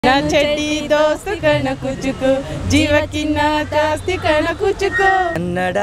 ನಾ ಚಡ್ಡಿ ದೋಸ್ತು ಕಣ ಕುಚುಕು ಜೀವಕ್ಕಿನ್ನ ಜಾಸ್ತಿ ಕಣ ಕುಚುಕು ಕನ್ನಡ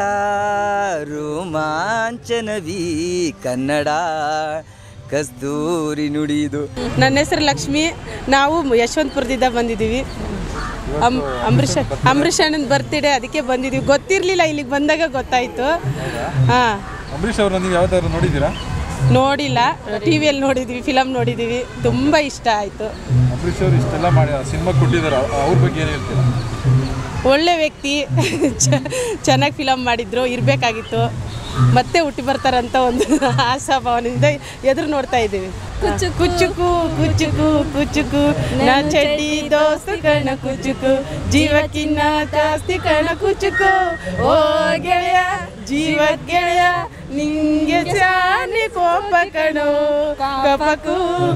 ರೋಮಾಂಚನವಿ ಕನ್ನಡ ಕಸ್ತೂರಿ ನುಡಿದು ನನ್ನ ಹೆಸರು ಲಕ್ಷ್ಮಿ ನಾವು ಯಶವಂತಪುರದಿಂದ ಬಂದಿದ್ದೀವಿ ಅಂ ಅಂಬರೀಷ್ ಅಂಬರೀಷ್ ಅಣ್ಣನ ಬರ್ತಿಡೆ ಅದಕ್ಕೆ ಬಂದಿದ್ದೀವಿ ಗೊತ್ತಿರಲಿಲ್ಲ ಇಲ್ಲಿಗೆ ಬಂದಾಗ ಗೊತ್ತಾಯಿತು ಹಾಂ ಅಂಬರೀಷ್ ಅವ್ರನ್ನ ನೀವು ಯಾವತ್ತಾದ್ರು ನೋಡಿದ್ದೀರಾ ನೋಡಿಲ್ಲ ಟಿ ವಿಯಲ್ಲಿ ನೋಡಿದ್ದೀವಿ ಫಿಲಮ್ ನೋಡಿದ್ದೀವಿ ತುಂಬ ಇಷ್ಟ ಆಯಿತು ಅಂಬರೀಷ್ ಅವರು ಇಷ್ಟೆಲ್ಲ ಮಾಡಿ ಸಿನಿಮಾ ಕೊಟ್ಟಿದ್ದಾರೆ ಅವ್ರ ಬಗ್ಗೆ ಏನು ಹೇಳ್ತೀರಾ ಒಳ್ಳೆ ವ್ಯಕ್ತಿ ಚೆನ್ನಾಗಿ ಫಿಲಮ್ ಮಾಡಿದ್ರು ಇರಬೇಕಾಗಿತ್ತು ಮತ್ತೆ ಹುಟ್ಟಿ ಬರ್ತಾರಂತ ಒಂದು ಆಶಾಭಾವನೆಯಿಂದ ಎದುರು ನೋಡ್ತಾ ಇದ್ದೀವಿ ಕುಚ್ಚುಕು ಕುಚ್ಚುಕು ಕುಚ್ಚುಕು ನಾ ಚಡ್ಡಿ ದೋಸ್ತು ಕಣ ಕುಚ್ಚುಕು ಜೀವಕ್ಕಿನ್ನ ಜಾಸ್ತಿ ಕಣ ಕುಚ್ಚುಕು ಓ ಗೆಳೆಯ ಜೀವ ಗೆಳೆಯ ನಿಂಗೆ ಜಾನಿ ಕೋಪ ಕಣೋ ಕಪಕು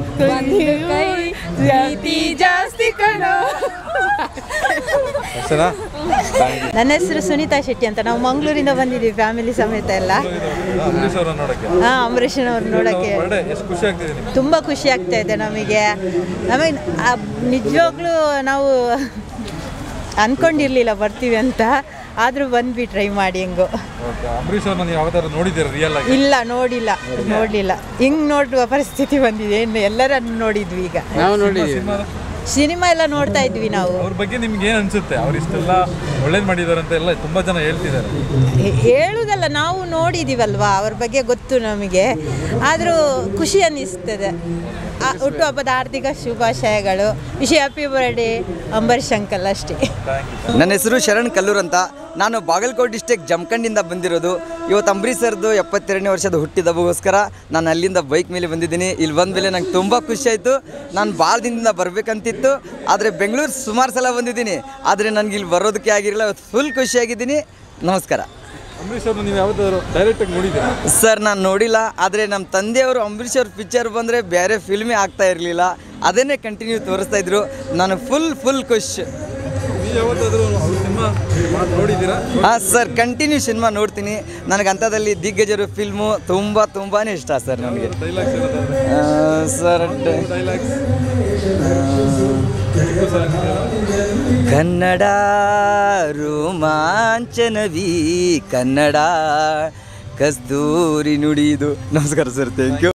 ಜಾತಿ ಜಾಸ್ತಿ ಕಣೋ ಅಷ್ಟೇನಾ ನನ್ನ ಹೆಸರು ಸುನೀತಾ ಶೆಟ್ಟಿ ಅಂತ ನಾವು ಮಂಗಳೂರಿಂದ ಬಂದಿದ್ದೀವಿ ಫ್ಯಾಮಿಲಿ ಸಮೇತ ಎಲ್ಲ ಅಂಬರೀಷ್ ಅವ್ರನ್ನ ನೋಡಕ್ಕೆ ಹಾಂ ಅಂಬರೀಷನವ್ರು ನೋಡೋಕ್ಕೆ ಬರ್ಡೇ ಎಷ್ಟು ಖುಷಿ ಆಗ್ತಿದೆ ನಿಮ್ಗೆ ತುಂಬ ಖುಷಿ ಆಗ್ತಾ ಇದೆ ನಮಗೆ ನಮಗೆ ನಿಜವಾಗ್ಲೂ ನಾವು ಅಂದ್ಕೊಂಡಿರಲಿಲ್ಲ ಬರ್ತೀವಿ ಅಂತ ಆದರೂ ಬಂದ್ವಿ ಟ್ರೈ ಮಾಡಿ ಹೆಂಗೋ ಓಕೆ ಅಂಬರೀಷ್ ಅವ್ರನ್ನ ನೀವು ಯಾವತ್ತಾದ್ರು ನೋಡಿದ್ದೀರಾ ರಿಯಲ್ ಆಗಿ ಇಲ್ಲ ನೋಡಿಲ್ಲ ನೋಡಲಿಲ್ಲ ಹಿಂಗೆ ನೋಡುವ ಪರಿಸ್ಥಿತಿ ಬಂದಿದೆ ಇನ್ನು ಎಲ್ಲರನ್ನು ನೋಡಿದ್ವಿ ಈಗ ಸಿನಿಮಾದ ಸಿನಿಮಾ ಎಲ್ಲ ನೋಡ್ತಾ ಇದ್ವಿ ನಾವು ಅವ್ರ ಬಗ್ಗೆ ನಿಮ್ಗೆ ಏನು ಅನ್ಸುತ್ತೆ ಅವ್ರು ಇಷ್ಟೆಲ್ಲ ಒಳ್ಳೇದು ಮಾಡಿದ್ದಾರೆ ಅಂತ ಎಲ್ಲ ತುಂಬಾ ಜನ ಹೇಳ್ತಿದ್ದಾರೆ ಹೇ- ಹೇಳುವುದಲ್ಲ ನಾವು ನೋಡಿದ್ದೀವಲ್ವಾ ಅವ್ರ ಬಗ್ಗೆ ಗೊತ್ತು ನಮಗೆ ಆದರೂ ಖುಷಿ ಅನ್ನಿಸ್ತದೆ ಆ, ಹುಟ್ಟುಹಬ್ಬದ ಆರ್ಥಿಕ ಶುಭಾಶಯಗಳು wish happy birthday Ambareesh uncle ಅಷ್ಟೇ ನನ್ನ ಹೆಸರು ಶರಣ್ ಕಲ್ಲೂರ್ ಅಂತ ನಾನು ಬಾಗಲಕೋಟೆ ಡಿಸ್ಟಿಕ್ ಜಮಖಂಡಿಂದ ಬಂದಿರೋದು ಇವತ್ತು ಅಂಬರೀಷ್ ಸರ್ದು ಎಪ್ಪತ್ತೆರಡನೇ ವರ್ಷದ ಹುಟ್ಟಿದಬ್ಬಗೋಸ್ಕರ ನಾನು ಅಲ್ಲಿಂದ ಬೈಕ್ ಮೇಲೆ ಬಂದಿದ್ದೀನಿ ಇಲ್ಲಿ ಬಂದ ಮೇಲೆ ನಂಗೆ ತುಂಬ ಖುಷಿ ಆಯಿತು ನಾನು ಭಾಳ ದಿನದಿಂದ ಬರಬೇಕಂತಿತ್ತು ಆದರೆ ಬೆಂಗಳೂರು ಸುಮಾರು ಸಲ ಬಂದಿದ್ದೀನಿ ಆದರೆ ನನಗೆ ಇಲ್ಲಿ ಬರೋದಕ್ಕೆ ಆಗಿರಲಿಲ್ಲ ಇವತ್ತು ಫುಲ್ ಖುಷಿಯಾಗಿದ್ದೀನಿ ನಮಸ್ಕಾರ ಅಂಬರೀಷ್ ಅವ್ರನ್ನ ನೀವು ಯಾವತ್ತಾದ್ರು ಡೈರೆಕ್ಟಾಗಿ ನೋಡಿದ್ದೀರಾ ಸರ್ ನಾನು ನೋಡಿಲ್ಲ ಆದರೆ ನಮ್ಮ ತಂದೆಯವರು ಅಂಬರೀಷ್ ಅವ್ರ ಪಿಕ್ಚರ್ ಬಂದರೆ ಬೇರೆ ಫಿಲ್ಮೇ ಆಗ್ತಾ ಇರಲಿಲ್ಲ ಅದನ್ನೇ ಕಂಟಿನ್ಯೂ ತೋರಿಸ್ತಾ ಇದ್ರು ನಾನು ಫುಲ್ ಫುಲ್ ಖುಷ್ ನೀವು ಯಾವತ್ತಾದ್ರು ಅವ್ರ ಸಿನಿಮಾ ನೋಡಿದ್ದೀರಾ ಹಾಂ ಸರ್ ಕಂಟಿನ್ಯೂ ಸಿನಿಮಾ ನೋಡ್ತೀನಿ ನನಗೆ ಅಂಥದ್ದಲ್ಲಿ ದಿಗ್ಗಜರು ಫಿಲ್ಮು ತುಂಬ ತುಂಬಾ ಇಷ್ಟ ಸರ್ ನನಗೆ ಡೈಲಾಗ್ಸ್ ಏನಾದ್ರು ಆ, ಸರ್ ಡೈಲಾಗ್ಸ್ ಕನ್ನಡ ರೋಮಾಂಚನವಿ ಕನ್ನಡ ಕಸ್ತೂರಿ ನುಡಿದು ನಮಸ್ಕಾರ ಸರ್ ಥ್ಯಾಂಕ್ ಯು